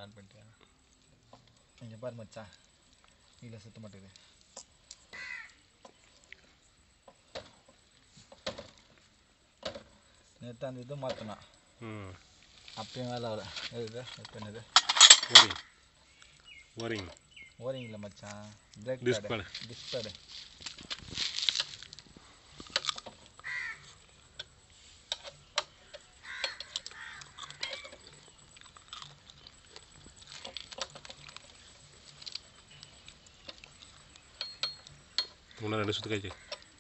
On பண்ணிட்டியா இங்கே பாரு மச்சான் இதில் சுத்த மாட்டேங்குது நேற்று அந்த இது மாற்றினா ம் அப்பயும் வேலை ஆகல எது இப்போ என்னது ஓரிங் ஓரிங் ஓரிங்ல மச்சான் brake Disc pad pad. Disc pad இன்னும் ரெண்டு சுற்று கழிச்சு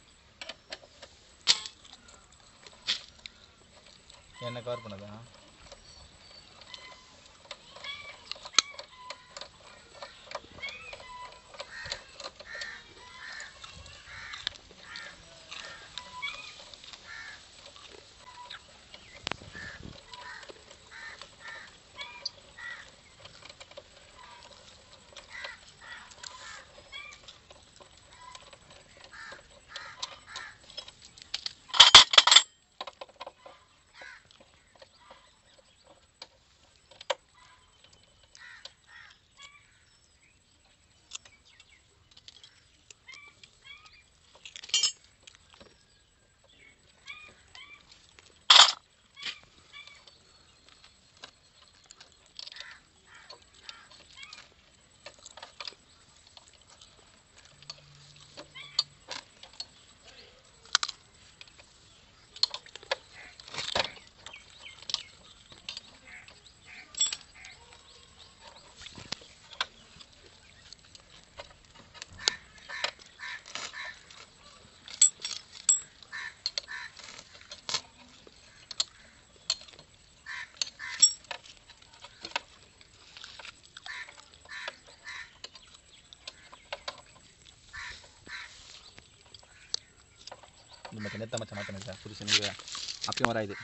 என்ன கவர் பண்ணதா இது மச்சான் நேற்று மச்சான் மாற்றினது சார் புதுசு இது அப்பயும் வராது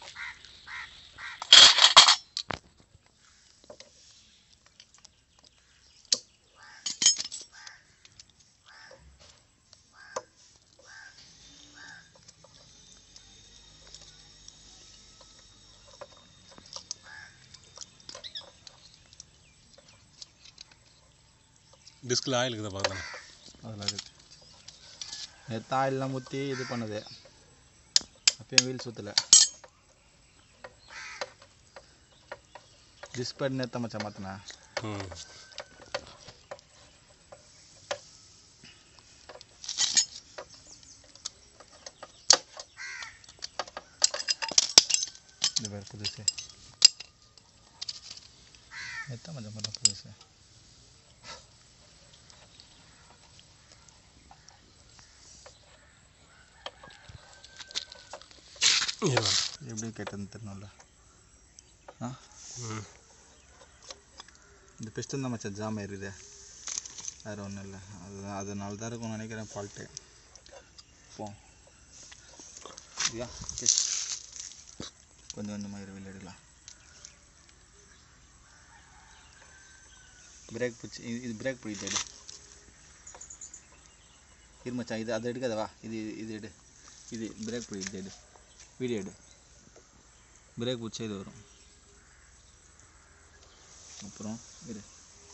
டிஸ்கில் ஆயில் இருக்குதா பார்க்கணும் அதில் இருக்கு நேற்று ஆயிலெலாம் ஊற்றி இது பண்ணுது அப்பயும் வீல் சுற்றலை டிஸ்பேட் நேற்று மச்சான் மாற்றினா ம் இந்த பேர் புதுசு நேற்று மச்சான் பண்ண புதுசு இருவா எப்படி கேட்டதுன்னு தெரியணும்ல ஆ ம் இந்த பிஸ்டன் தான் மச்சான் ஜாம் ஏறுது வேறு ஒன்றும் இல்லை அது அதனால தான் இருக்கும்னு நினைக்கிறேன் ஃபால்ட்டு போ யா கொஞ்சம் கொஞ்சமாக இரு வெளில எடுக்கலாம் பிரேக் பிடிச்சி இது இது பிரேக் பிடிக்குது எடு இரு மச்சான் இது அதை எடுக்காத வா இது இது எடு இது பிரேக் பிடிக்குது எடு வீடியோ எடு பிரேக் பிடிச்சா இது வரும் அப்புறம் இரு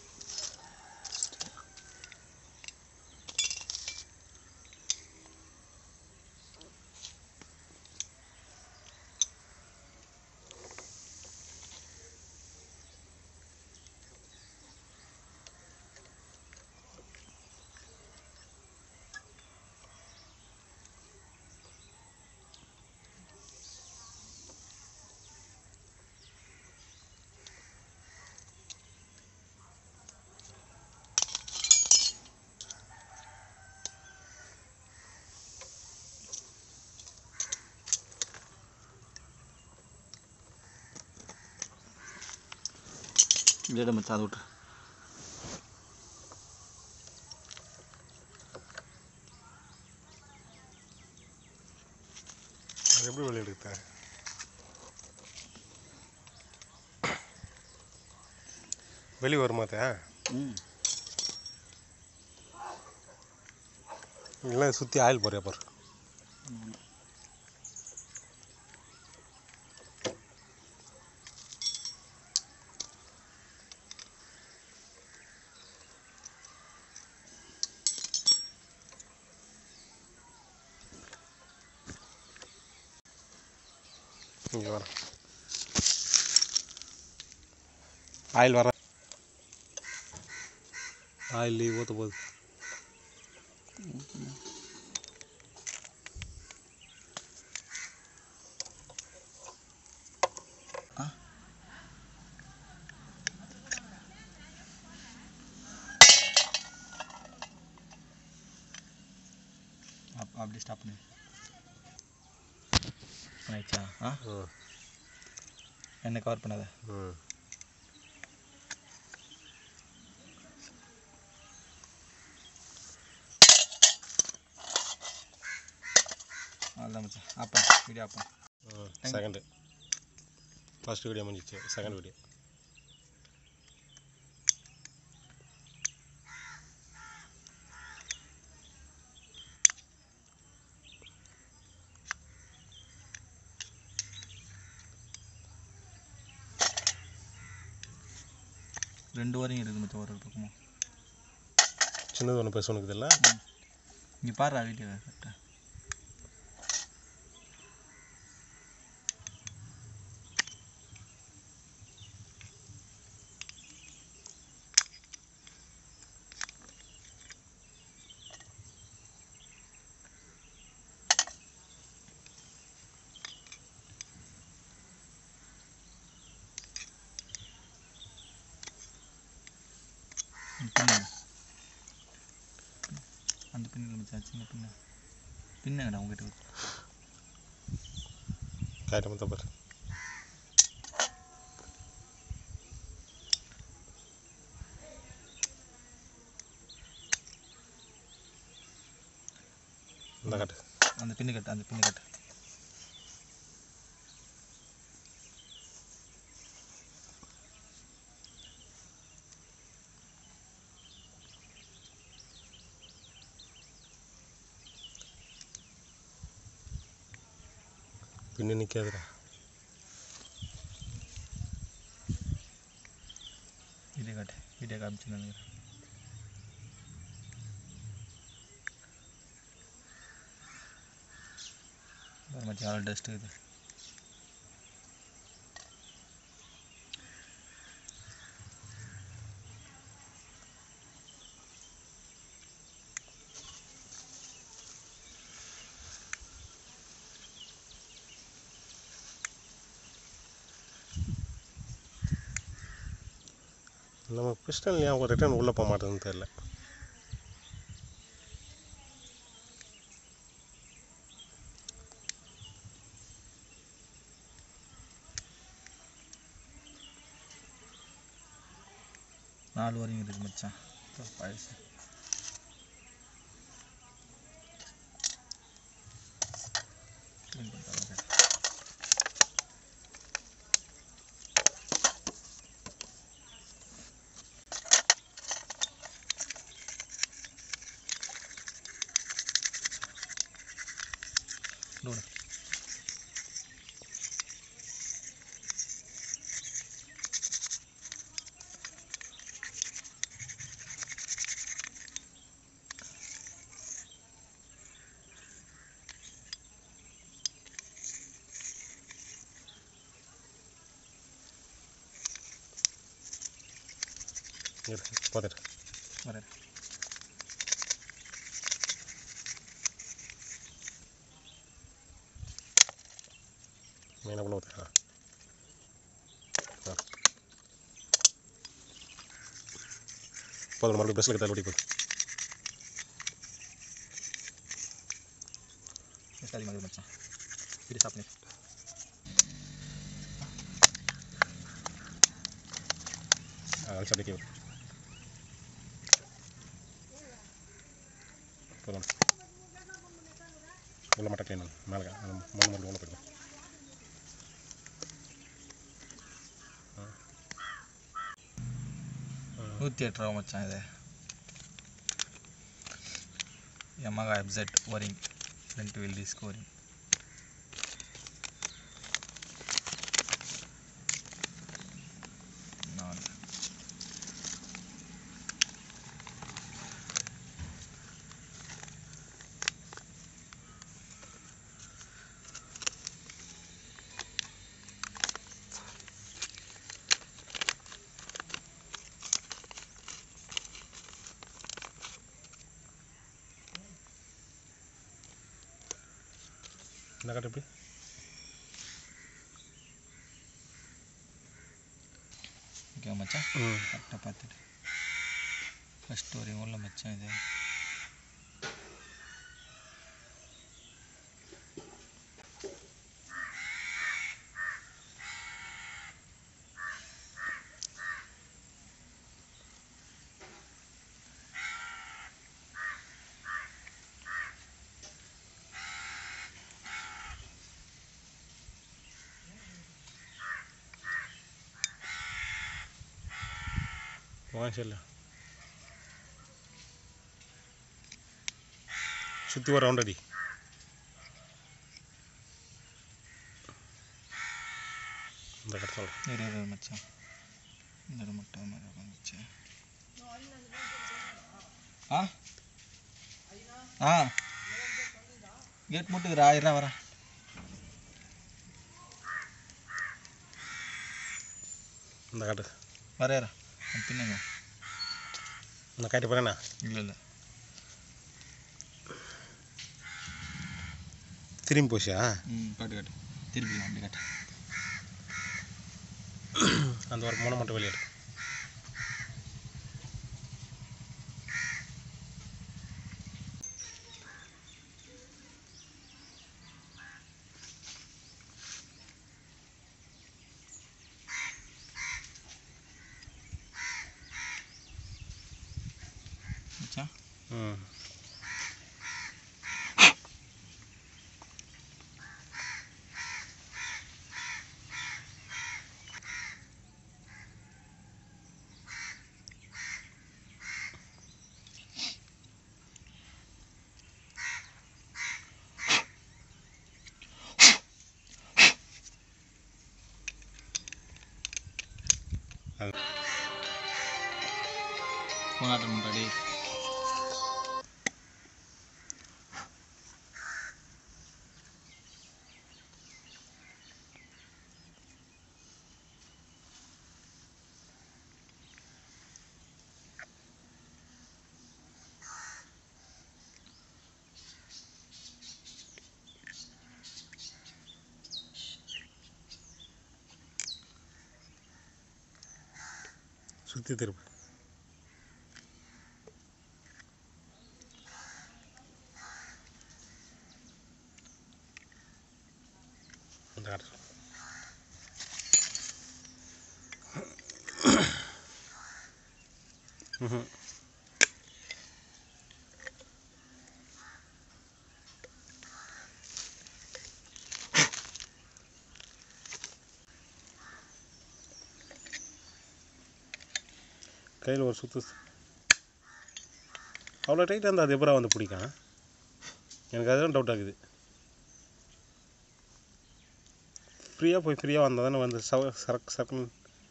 இல்லைடா மச்சான் அதை விட்ரு அது எப்படி வெளியே எடுத்த வெளியே வருமாத்த ம் இல்லை சுற்றி ஆயில் போறியா பாரு இங்கே வர ஆயில் வர ஆயில் ஊற்ற போகுது அப் அப்படி ஸ்டாப் பண்ணு ஆயிடுச்சா ஆ ம் என்ன கவர் பண்ணாத ம் அவ்வளோதான் மச்சான் ஆப்பா வீடியோ ஆப்பா ம் செகண்டு ஃபர்ஸ்ட் வீடியோ முடிஞ்சிச்சு செகண்ட் வீடியோ ரெண்டு வாரம் இருக்குது மச்சான் ஒரு ஒரு பக்கமும் சின்னது ஒன்று பெருசு ஒன்று இல்லை இங்கே பாடுறா வீடியோ கரெக்டாக பின்னு அந்த பின்னில் மச்சான் சின்ன பின்ன பின்னங்கடா உங்ககிட்ட காய்ட்ட மொத்தம் பாரு இந்த காட்டு அந்த பின்னு கட்டு அந்த பின்னு கட்டு பின்னு நிற்காதுடா வீடியோ காட்டு வீடியோ காமிச்சு நினைக்கிறேன் பாரு மச்சான் அவ்வளோ டஸ்ட் இருக்குது நம்ம பிஸ்டன் ஏன் ரிட்டர்ன் உள்ளே போக மாட்டேதுன்னு தெரில நாலு வரையும் இருக்குது மச்சான் இதோ பழசு Clean பண்ணிட்டு வரேன். Load. பார்த்துட்டு வரேன் மெயினாக உள்ள ஊற்றுறா போதும் மறுபடியும் ப்ரெஸ்ஸில் தள்ளி போகுது சரி மாதிரி மச்சான் வீடியோ ஸ்டாப் பண்ணி அதனால சண்டைக்கு போதும் உள்ள மட்டும் க்ளீன் மேலே அந்த மண் மறுபடியும் உள்ள போய்க்கலாம் நூற்றி எட்டு ரூபா மச்சான் இது Yamaha FZ O ring front wheel disc O ring நாலு இந்த கட்டு எப்படி ஓகே மச்சான் ம் கரெக்டாக பார்த்துட்டு ஃபஸ்ட்டு ஒரு ஊரில் மச்சான் இது போங்க சரில சுற்றி ஒரு ரவுண்ட் அடி இந்த கட்டு சொல்கிறேன் இரு இரு மச்சான் இந்த முட்டை மாதிரி வந்துச்சு ஆ ஆ கேட் முட்டுக்குறா ஆயிரம் வரேன் இந்த கட்டு வரேறா பின்னுங்க இந்த காட்டி போகிறேண்ணா இல்லை இல்லை திரும்பி போச்சா ம் காட்டு காட்டு திருப்பி அப்படி காட்டு அந்த ஒரு மூணு மட்டும் வெளியே மச்சான் ம் போனாட்டம் முன்னாடி சுற்றி திருப்பு இந்த கட்டு ம் கையில் ஒரு சுத்து அவ்வளோ டைட்டாக இருந்தால் அது எப்பரா வந்து பிடிக்கும் எனக்கு அதுதான் டவுட் ஆகுது ஃப்ரீயாக போய் ஃப்ரீயாக வந்தால் தானே வந்து சவ சரக்கு சரக்குன்னு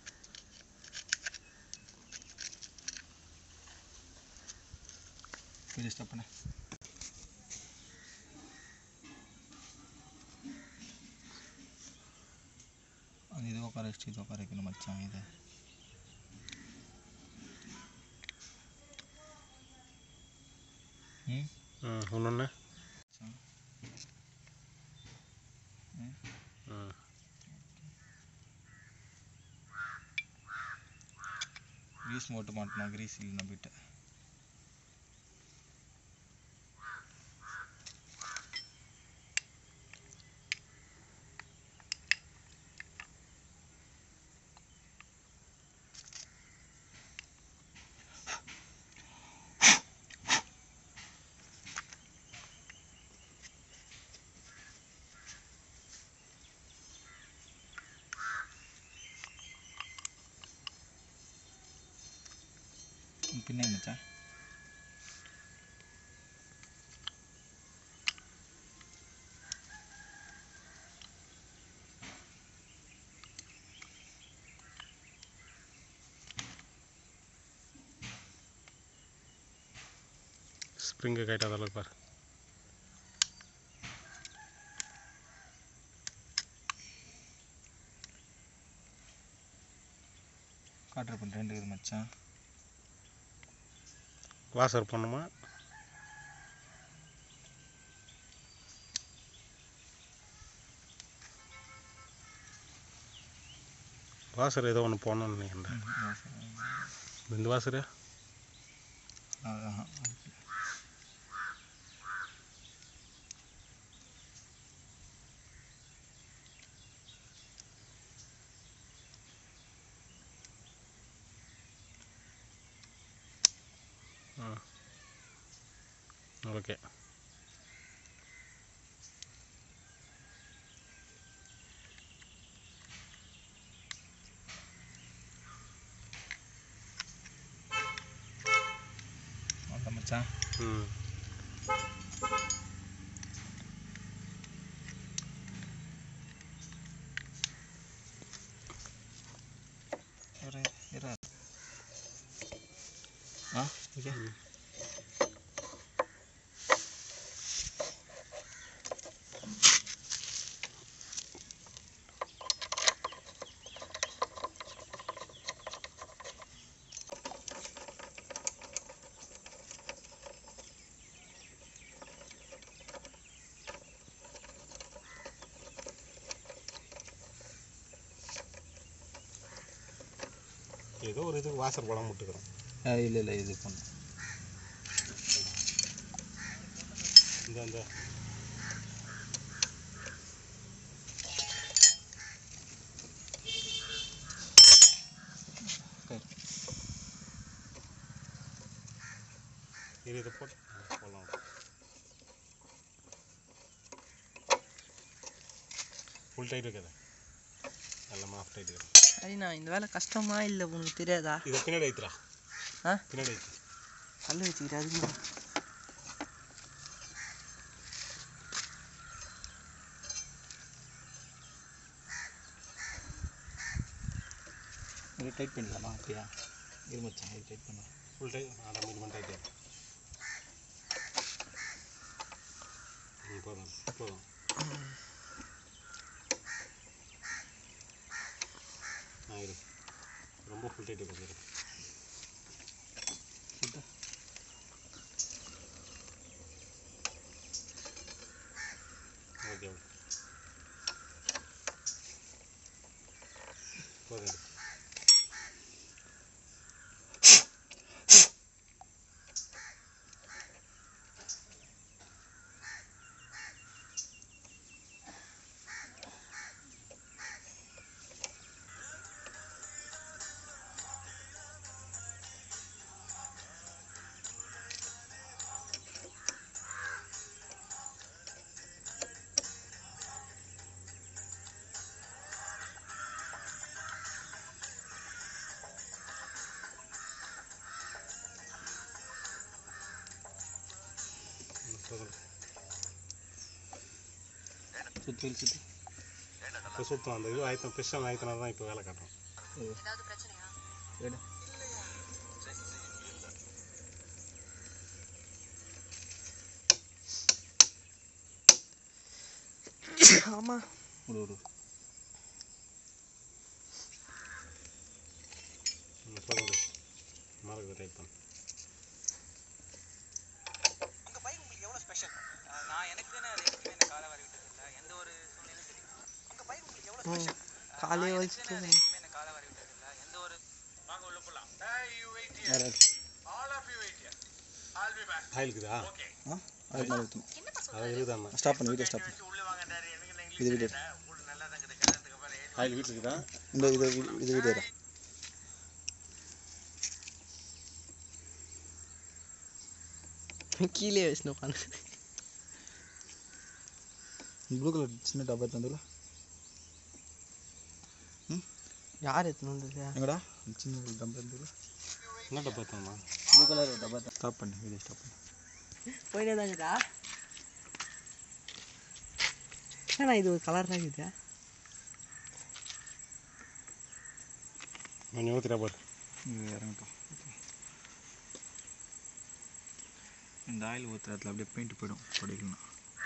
கொஞ்சம் ஸ்டாப் பண்ண அது இது உட்கார வச்சு இது உட்கார வைக்கணும் மச்சான் இது ம் ம் ஒன்று மச்சான். ம் ம் கிரீஸ் மோட்டு மாட்டணும் கிரீஸ் இல்லை நம்பிட்டு பின்னாடி மச்சான் ஸ்ப்ரிங்கு கைட்டாத அளவுக்கு பாரு காட்டுற பண்ண ரெண்டு இருக்குது மச்சான் வாசர் பண்ணுமா வாசர் ஏதோ ஒன்று போடணும்னு நினைக்கிறேன் இந்த வாசர் ஓகே அவ்வளோ மச்சான் ம் இரு இரு ஆ ஓகே ஏதோ ஒரு இதுக்கு வாசர் படம் விட்டுக்கிறோம் இல்லை இல்லை இது பண்ணு இந்த அந்த சரி இரு இதை போட்டு போடலாம் ஃபுல் டைட் வைக்காத எல்லாமே ஆஃப் டைட் வைக்கிறேன் சரிண்ணா இந்த வேலை கஷ்டமா இல்லை உனக்கு தெரியாதா இதை பின்னாடி வைத்துறா ஆ பின்னாடி வைத்து கல் வச்சுக்கிட்டு அதுக்குண்ணா இது டைட் பண்ணிடலாமா அப்படியா இரு மச்சான் இது டைட் பண்ணலாம் ஃபுல் டைட் அரை மீடியம் டைட் ம் போதும் போதும் ஆ இரு ரொம்ப ஃபுல் டைட் வைக்கிறது ஓகே போதும் இரு. ம், போதும் சுற்றி சுற்றி இப்போ சுத்தம் அந்த இது ஆயத்தம் பிஸ்டன் ஆயத்தினா தான் இப்போ வேலை காட்டும் எடு ஆமா விடு விடு ம், போதும் விடு. மறக்குது டைப் பண்ணு உங்க பைக் உங்களுக்கு எவ்வளவு ஸ்பெஷல் நான் எனக்குன்னு அது எப்பவுமே இந்த காலை வர விட்டது இல்லை எந்த ஒரு சூழ்நிலையும் சரி உங்க பைக் உங்களுக்கு எவ்வளவு ம் ஸ்பெஷல் காலையே அது வச்சுட்டு எப்பவுமே இந்த காலை வர விட்டது இல்லை எந்த ஒரு வாங்க உள்ள போலாம் வேறு ஆயில் இருக்குதா ஆ அதுக்கு மேலே ஊற்றணும் அது இருக்குதாண்ணா ஸ்டாப் பண்ணு வீடியோ ஸ்டாப் பண்ணு இது வீடியோ ஆயில் வீட்டில் இருக்குதா இந்த இது இது வீடியோ கீழே வச்சுன்னு உட்காந்து ப்ளூ கலர் சின்ன டப்பா தந்துல யார் எடுத்துன்னு வந்தது எங்கடா சின்ன டப்பா தந்துல என்ன டப்பா பார்த்தோம்மா ப்ளூ கலர் டப்பா ஸ்டாப் பண்ணு வீடியோ ஸ்டாப் பண்ணு போயினே தாங்கடா ஏன்னா இது ஒரு கலர் தான் இருக்குது கொஞ்சம் ஊற்றிட்டா பாரு இது இறங்கட்டும் இந்த ஆயில் ஊற்றுறதுல அப்படியே பெயிண்ட் போயிடும் படிக்கலாம்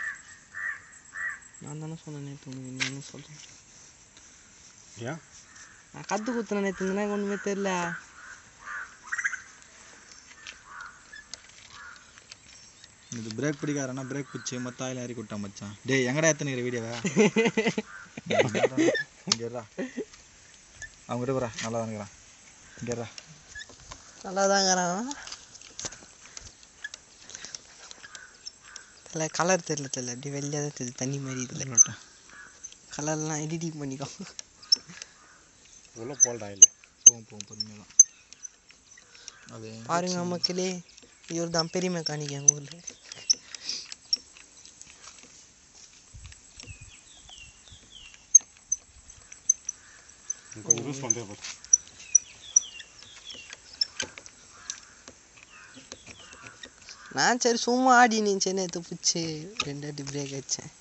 நான் தானே சொன்னேன் நேற்று உனக்கு நீ என்ன சொல்கிறேன் ஏன் நான் கற்று குத்துனேன் நேற்று இருந்தேன்னா ஒன்றுமே தெரில இது பிரேக் பிடிக்காரனா பிரேக் பிடிச்சி மொத்த ஆயில் ஏறி விட்டான் மச்சான் டேய் எங்கடா எத்தனைக்கிற வீடியோவை இங்கேடா அவங்ககிட்ட போகிறா நல்லா தான் இருக்கிறான் இங்கேறா நல்லா தாங்கிறான் இல்லை கலர் தெரியல தெரியல அப்படி வெள்ளையாக தான் தெரியுது தண்ணி மாதிரி இதில் கலர்லாம் எடிட்டிங் பண்ணிக்கோ உள்ளே போல்டா இல்லை போகும் போகும் பொறுமையாக தான் அது பாருங்க மக்களே இவர் தான் பெரிய மெக்கானிக் எங்கள் ஊரில் கொஞ்சம் யூஸ் பண்ணுறது போட்டு நான் சரி சும்மா ஆடி நினச்சேன் நேற்று பிடிச்சி ரெண்டு வாட்டி பிரேக் அடித்தேன்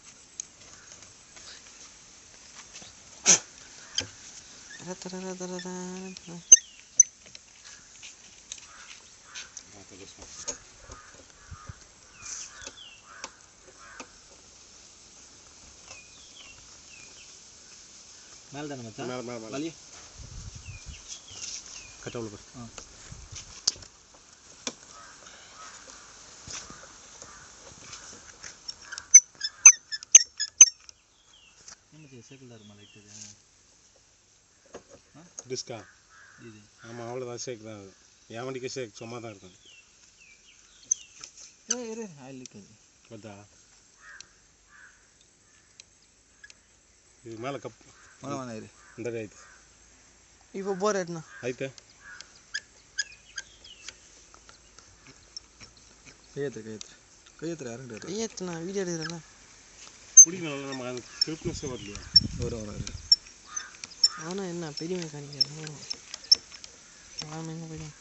கொஞ்சம் யூஸ் பண்ணு மேலே தானே மச்சான் மேலே மேலே மேலே வலி கட்ட உள்ள போடு ஆ என்ன சைக்கிள் தான் லைட் இது டிஸ்கா இது ஆமாம் அவ்வளோதான் ஷேக் தான் அது என் வண்டிக்கு ஷேக் சும்மா தான் இருக்கும் ஏ இரு ஆயில் லீக்கேஜ் வருதா இது மேலே கப் வேணா வேணா இரு இந்த ஆயிடுச்சு இப்போ போர் எட்டுனா ஆயிட்டு கையெழுத்து கையெழுத்து கையெழுத்து இறங்கிட்டு ஐயத்துண்ணா வீடியோ எடுக்கிறேண்ணா பிடிக்கணும் நம்ம அந்த கிரிப்னஸே வரலையா வரும் வரும் இரு. அவனா என்ன பெரிய மெக்கானிக் ஆமாம் எங்கே போயிடும்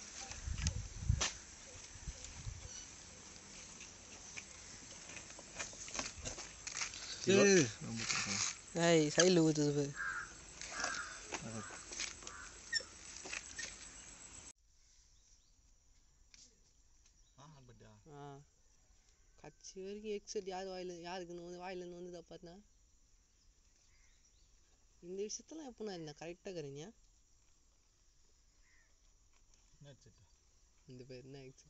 இரு, இரு. ரொம்ப தூரம். ஏய் சைடில் ஊற்றுது பாரு ஆ பட்டியா ஆ கட்சி வரைக்கும் எக்ஸட் யார் வாயில் யாருக்குன்னு வந்து வாயிலேருந்து வந்து பார்த்தா இந்த விஷயத்தெல்லாம் எப்போ நான் இருந்தேன் கரெக்டாக இருக்கிறீங்க என்ன செட்டு இந்த பேர் என்ன எக்ஸட்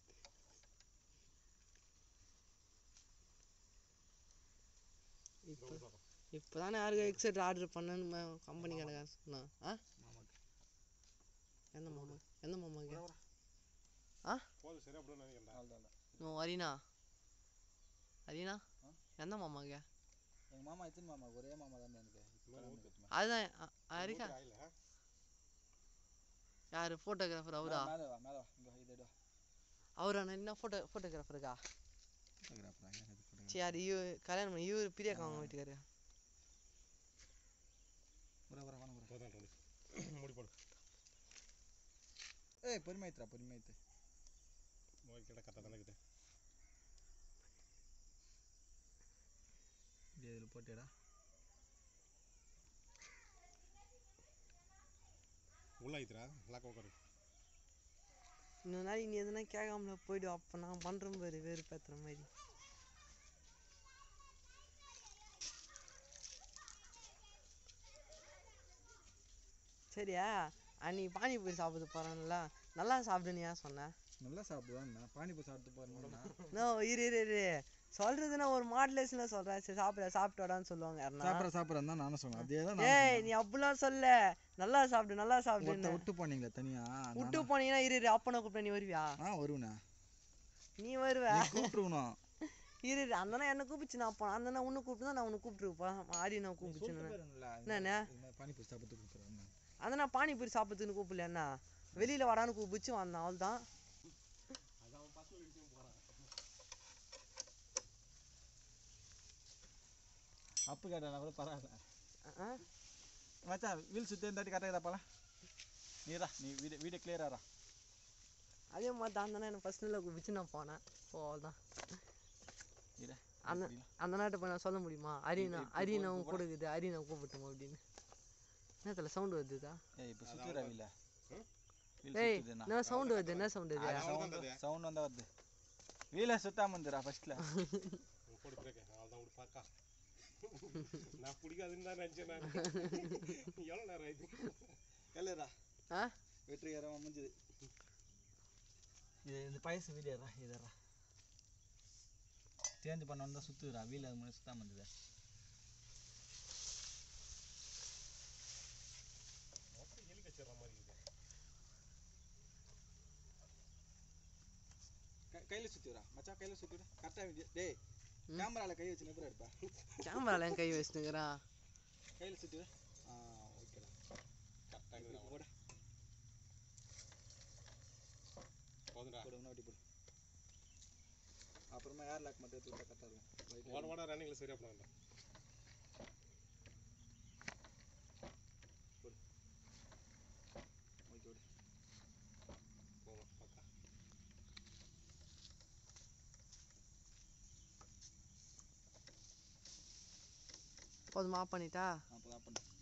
இப்போ இப்போ தானே யாருக்கு எக்ஸட் ஆர்டர் பண்ணேன்னு கம்பெனி கடைக்காரன் சொன்னான் ஆ எந்த மாமா எந்த மாமாக்கு ஆ போதும் சரி அப்படின்னு நினைக்கிறேன் நோ அரினா அரினா எந்த மாமாங்க எங்கள் மாமா எத்தனை மாமா ஒரே மாமா தான் எனக்கு இப்போ அதுதான் அ- அரிக்கா ஆயில் யார் ஃபோட்டோகிராஃபர் அவரா மேலே வா மேலே வா இங்கே இதை வா அவரா நான் என்ன ஃபோட்டோ ஃபோட்டோகிராஃபரா ஃபோட்டோகிராஃபரா யார் அது ஃபோட்டோகிராஃபர் சரி யார் இவர் கல்யாணம் பண்ணி இவர் பிரியாக்கா அவங்க வீட்டுக்காரு வர வர வாங்க வர போதான் ரெண்டு மூடி போடு ஏய் பொறுமையாத்துறா பொறுமையாத்து ஓகேடா கரெக்டாக தானே இருக்குது இப்படி இதில் போட்டியடா உள்ள ஆயித்துரா லாக் உட்காரு இன்னொரு நாள் நீ எதுனா கேட்காமல போயிடும் அப்போ நான் பண்ணுறேன் பாரு வேறு பேத்துற மாதிரி சரியா அன்னைக்கு பானிபூரி சாப்பிட்டு போகிறேன்ல நல்லா சாப்பிடுன்னு ஏன் சொன்னேன் நல்லா சாப்பிடுவான் பானிபூரி சாப்பிட்டு போறேன்னா நோ இரு இரு இரு சொல்றதுன்னா ஒரு மாடுலேஷன்ல சொல்றேன் சரி சாப்பிட சாப்பிட்டோடான்னு சொல்லுவாங்க யாருன்னா சாப்பிட்ற சாப்பிட்றேன் தான் நானும் சொன்னேன் அதே தான் ஏய் நீ அப்படிலாம் சொல்ல நல்லா சாப்பிடு நல்லா ஒருத்த சாப்பிடுன்னு விட்டு போனீங்களே தனியா விட்டு போனீங்கன்னா இரு இரு அப்பனை கூப்பிட்ட நீ வருவியா ஆ வருவேண்ணா நீ வருவ நீ கூப்பிட்டுருக்கணும் இரு இரு அந்த என்ன கூப்பிச்சு நான் போனேன் அந்த உன்னை கூப்பிட்டு தான் நான் உன்னை கூப்பிட்டுருப்பேன் ஆடி நான் கூப்பிச்சு என்னண்ணே? பானிபூரி சாப்பிட்டு கூப்பிடுறேன் அந்த நான் பானிபூரி சாப்பிட்றதுன்னு கூப்பிடல என்ன வெளியில வாடான்னு கூப்பிச்சு வந்தேன் அவள் தான் அப்பு கேட்டா கூட பரவாயில்ல மச்சான் வீல் சுற்றி இருந்தாட்டி கரெக்டாக இதாப்பாலாம் நீடா நீ வீடு வீடு கிளியராரா அதே மாதிரி தான் அந்த என்ன ஃபர்ஸ்ட் கூப்பிச்சு நான் போனேன் ஓ அவள் தான் இரு அந்த அந்த நாட்டை போய் நான் சொல்ல முடியுமா அரியனா அரியனாவும் கொடுக்குது அரியனா கூப்பிட்டோம் அப்படின்னு என்னத்துல சவுண்ட் வருதுதா ஏய் இப்போ சுற்றுறா வீல ஏய் வீல் சுற்றுதுண்ணா என்ன சவுண்ட் வருது என்ன சவுண்ட் இது சவுண்டு சவுண்ட் வந்தா வருது வீலை சுத்தாம இருந்துடா ஃபர்ஸ்ட்ல போடு பிரேக்கு அவள் தான் விடு பார்க்கா நான் பிடிக்காதுன்னு தான் நினச்சேன் நான் எவ்வளோ நேரம் ஆயிடுது கல்லுடா ஆ வெற்றிகரமாக முடிஞ்சுது இது இந்த பயசு வீடியோடா இதரா சேஞ்ச் பண்ண வந்தால் சுற்றுடா வீல் அது முன்னாடி சுத்தாம இருந்தது கையில் சுற்றி வரா மச்சான் கையில் சுற்றி விட கரெக்டாக டேய் ம். கேமராவில் கை வச்சு நிறுத்துறா இருப்பா கேமரால என் கை வச்சுட்டுங்கிறான் கையில் சுற்றி விட ஆ ஓகேடா கரெக்டாக போட போதுடா போடு இன்னும் வாட்டி போடு அப்புறமா ஏர் லாக் மட்டும் எடுத்து விட்டா கரெக்டாக இருக்கும் ஓட ஓட ரன்னிங்கில் சரியா பண்ண வேண்டாம் ஓகே விடு போதும் பக்கா போதுமா ஆஃப் பண்ணிட்டா அப்போ தான் பண்ணு